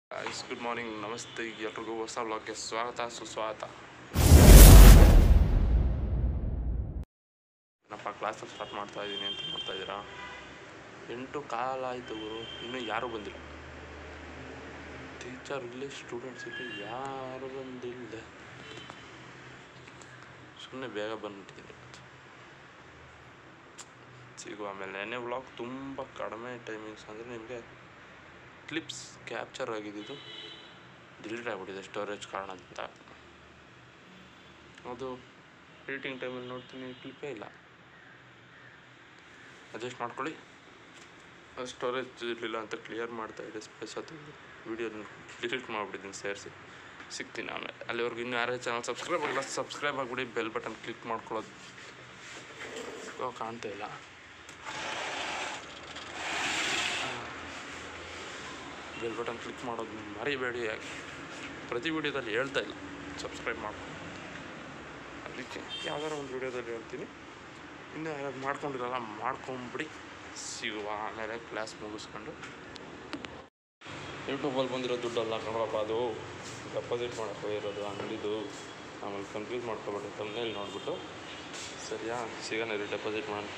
guys good morning ನಮಸ್ತೆ ಎಲ್ರಿಗೂ ಹೊಸ ವ್ಲಾಗ್ಗೆ ಸ್ವಾಗತ ಸುಸ್ವಾಗತ ನಪ್ಪ ಕ್ಲಾಸಲ್ಲಿ ಸ್ಟಾರ್ಟ್ ಮಾಡ್ತಾ ಇದ್ದೀನಿ ಅಂತ ಮಾಡ್ತಾ ಇದ್ದೀರಾ ಎಂಟು ಕಾಲ ಆಯಿತು ಗುರು ಇನ್ನೂ ಯಾರೂ ಬಂದಿಲ್ಲ ಟೀಚರ್ ಇಲ್ಲಿ ಸ್ಟೂಡೆಂಟ್ಸ್ ಇಲ್ಲಿ ಯಾರು ಬಂದಿಲ್ಲ ಸುಮ್ಮನೆ ಬೇಗ ಬಂದ್ಬಿಟ್ಟಿದ್ದೀನಿ ಸಿಗುವ ಆಮೇಲೆ ನೆನ್ನೆ ವ್ಲಾಗ್ ತುಂಬ ಕಡಿಮೆ ಟೈಮಿಂಗ್ಸ್ ಅಂದರೆ ನಿಮಗೆ ಕ್ಲಿಪ್ಸ್ ಕ್ಯಾಪ್ಚರ್ ಆಗಿದ್ದು ಡಿಲೀಟ್ ಆಗಿಬಿಟ್ಟಿದೆ ಸ್ಟೋರೇಜ್ ಕಾರಣದಿಂದ ಅದು ಎಡಿಟಿಂಗ್ ಟೈಮಲ್ಲಿ ನೋಡ್ತೀನಿ ಕ್ಲಿಪ್ಪೇ ಇಲ್ಲ ಅಡ್ಜಸ್ಟ್ ಮಾಡ್ಕೊಳ್ಳಿ ಅದು ಸ್ಟೋರೇಜ್ ಇರಲಿಲ್ಲ ಅಂತ ಕ್ಲಿಯರ್ ಮಾಡ್ತಾ ಇದೆ ಸ್ಪೇಸ್ ಅದು ವೀಡಿಯೋ ಡಿಲೀಟ್ ಮಾಡಿಬಿಟ್ಟಿದ್ದೀನಿ ಸೇರಿಸಿ ಸಿಗ್ತೀನಿ ಆಮೇಲೆ ಅಲ್ಲಿವರೆಗೂ ಇನ್ನೂ ಯಾರೇ ಚಾನಲ್ ಸಬ್ಸ್ಕ್ರೈಬ್ ಆಗಿಲ್ಲ ಸಬ್ಸ್ಕ್ರೈಬ್ ಆಗಿಬಿಡಿ ಬೆಲ್ ಬಟನ್ ಕ್ಲಿಕ್ ಮಾಡ್ಕೊಳ್ಳೋದು ಇವಾಗ ಕಾಣ್ತಾ ಇಲ್ಲ ಬೆಲ್ ಬಟನ್ ಕ್ಲಿಕ್ ಮಾಡೋದು ಮರಿಬೇಡಿ ಪ್ರತಿ ವಿಡಿಯೋದಲ್ಲಿ ಹೇಳ್ತಾ ಇಲ್ಲ ಸಬ್ಸ್ಕ್ರೈಬ್ ಮಾಡ್ಕೊಂಡು ಅದಕ್ಕೆ ಯಾವ್ದಾರ ಒಂದು ವಿಡಿಯೋದಲ್ಲಿ ಹೇಳ್ತೀನಿ ಇನ್ನು ಯಾರು ಮಾಡ್ಕೊಂಡಿರಲ್ಲ ಮಾಡ್ಕೊಂಬಿಡಿ ಸಿಗುವ ಆಮೇಲೆ ಕ್ಲಾಸ್ ಮುಗಿಸ್ಕೊಂಡು ಯೂಟ್ಯೂಬಲ್ಲಿ ಬಂದಿರೋ ದುಡ್ಡಲ್ಲ ಕಣಪ್ಪ ಅದು ಡೆಪಾಸಿಟ್ ಮಾಡೋಕ್ಕೆ ಇರೋದು ಅಂಗಡಿದು ಆಮೇಲೆ ಕನ್ಫ್ಯೂಸ್ ಮಾಡ್ಕೊಬೇಡಿ ತಮ್ಮನೇಲಿ ನೋಡ್ಬಿಟ್ಟು ಸರಿಯಾ ಸಿಗೋಣ ರೀ ಡೆಪಾಸಿಟ್ ಮಾಡಿ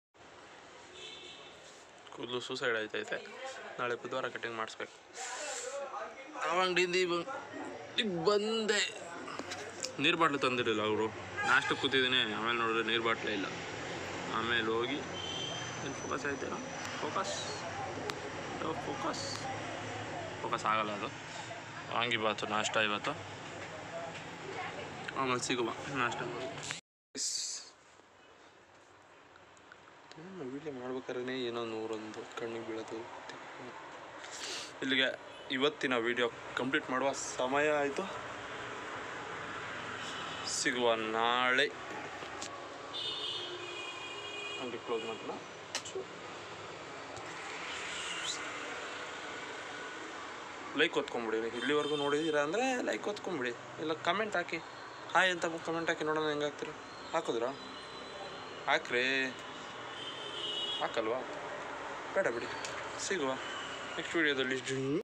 ಕೂದಲು ಸೂಸೈಡ್ ಆಯ್ತೈತೆ ನಾಳೆ ಬುಧವಾರ ಕಟಿಂಗ್ ಮಾಡಿಸ್ಬೇಕು ನಾವು ಅಂಗಡಿಯಿಂದ ಈಗ ಬಂದೆ ನೀರು ಬಾಟ್ಲು ತಂದಿರಲಿಲ್ಲ ಅವರು ನಾಷ್ಟಕ್ಕೆ ಕೂತಿದ್ದೀನಿ ಆಮೇಲೆ ನೋಡಿದ್ರೆ ನೀರು ಬಾಟ್ಲೇ ಇಲ್ಲ ಆಮೇಲೆ ಹೋಗಿ ಏನು ಫೋಕಸ್ ಆಯ್ತೇನೋ ಫೋಕಸ್ ಫೋಕಸ್ ಫೋಕಸ್ ಆಗಲ್ಲ ಅದು ವಾಂಗಿಬಾತು ನಾಷ್ಟ ಇವತ್ತು ಆಮೇಲೆ ಸಿಗುವ ನಾಷ್ಟ ವೀಡಿಯೋ ಮಾಡ್ಬೇಕಾದ್ರೆ ಏನೋ ನೂರೊಂದು ಕಣ್ಣಿಗೆ ಬೀಳೋದು ಇಲ್ಲಿಗೆ ಇವತ್ತಿನ ವಿಡಿಯೋ ಕಂಪ್ಲೀಟ್ ಮಾಡುವ ಸಮಯ ಆಯಿತು ಸಿಗುವ ನಾಳೆ ಅಂಗಡಿ ಕ್ಲೋಸ್ ಮಾಡೋಣ ಲೈಕ್ ಒತ್ಕೊಂಬಿಡಿ ಇಲ್ಲಿವರೆಗೂ ನೋಡಿದ್ದೀರಾ ಅಂದರೆ ಲೈಕ್ ಒತ್ಕೊಂಬಿಡಿ ಇಲ್ಲ ಕಮೆಂಟ್ ಹಾಕಿ ಹಾಯ್ ಅಂತ ಕಮೆಂಟ್ ಹಾಕಿ ನೋಡೋಣ ಹೆಂಗೆ ಹಾಕ್ತೀರ ಹಾಕಿದ್ರಾ ಹಾಕ್ರಿ ಹಾಕಲ್ವಾ ಬೇಡ ಬಿಡಿ ಸಿಗುವ ನೆಕ್ಸ್ಟ್ ವಿಡಿಯೋದಲ್ಲಿ